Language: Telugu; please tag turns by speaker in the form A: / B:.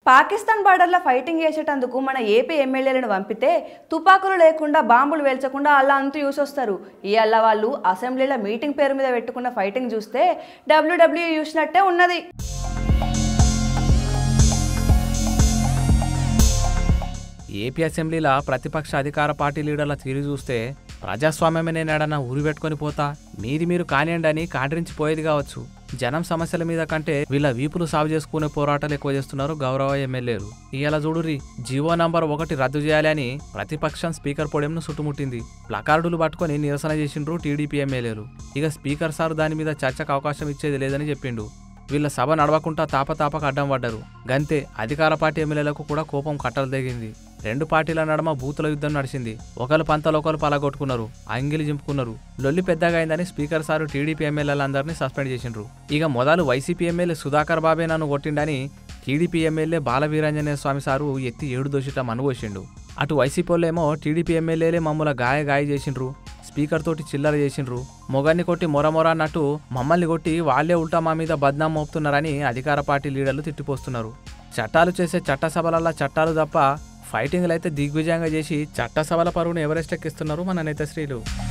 A: పాకిస్తాన్ బార్డర్లో ఫైటింగ్ చేసేటందుకు మన ఏపీ ఎమ్మెల్యేలను పంపితే తుపాకులు లేకుండా బాంబులు వేల్చకుండా అలా అంతు యూస్ వస్తారు ఇవాళ వాళ్ళు అసెంబ్లీలో మీటింగ్ పేరు మీద పెట్టుకున్న ఫైటింగ్ చూస్తే డబ్ల్యూడబ్ల్యూ చూసినట్టే ఉన్నది
B: ఏపీ అసెంబ్లీలో ప్రతిపక్ష అధికార పార్టీ లీడర్ల తీరు చూస్తే ప్రజాస్వామ్యమే నేనాడన్నా ఊరి పెట్టుకొని పోతా మీది మీరు కానివ్వండి అని కాండ్రించిపోయేది కావచ్చు జనం సమస్యల మీద కంటే వీళ్ళ వీపులు సాగు చేసుకునే పోరాటాలు ఎక్కువ చేస్తున్నారు గౌరవ ఎమ్మెల్యేలు ఇవాళ చూడురి జీవో నంబర్ ఒకటి రద్దు చేయాలి అని ప్రతిపక్షం స్పీకర్ పొడెంను చుట్టుముట్టింది ప్లకార్డులు పట్టుకొని నిరసన చేసిండ్రు టీడీపీ ఎమ్మెల్యేలు ఇక స్పీకర్ సార్ దాని మీద చర్చకు అవకాశం ఇచ్చేది లేదని చెప్పిండు వీళ్ళ సభ నడవకుండా తాపతాపక అడ్డం పడ్డారు గంతే అధికార పార్టీ ఎమ్మెల్యేలకు కూడా కోపం కట్టలు తెగింది రెండు పార్టీల నడమ బూతుల యుద్ధం నడిచింది ఒకరు పంతలు ఒకరు పలగొట్టుకున్నారు అంగిలి చింపుకున్నారు లొల్లి పెద్దగా అయిందని స్పీకర్ సారు టీడీపీ ఎమ్మెల్యేలందరినీ సస్పెండ్ చేసిండ్రు ఇక మొదలు వైసీపీ ఎమ్మెల్యే సుధాకర్ బాబే నన్ను కొట్టిండని TDP MLA Balaveeranjaneya Swamy sir ఎత్తి ఏడు దోషిట మనుగోసిండు అటు వైసీపీ వాళ్ళేమో టీడీపీ ఎమ్మెల్యేలే మమ్మల్ని గాయ గాయ చేసిండ్రు స్పీకర్ తోటి చిల్లర చేసిండ్రు మొగన్ని కొట్టి మొరమొర అన్నట్టు మమ్మల్ని కొట్టి వాళ్ళే ఉల్టా మా మీద బద్నాం మోపుతున్నారని అధికార పార్టీ లీడర్లు తిట్టిపోస్తున్నారు చట్టాలు చేసే చట్టసభలల్లా చట్టాలు తప్ప ఫైటింగ్లు అయితే దిగ్విజయంగా చేసి చట్టసభల పరువును ఎవరెస్ట్ ఎక్కిస్తున్నారు మన నేత శ్రీలు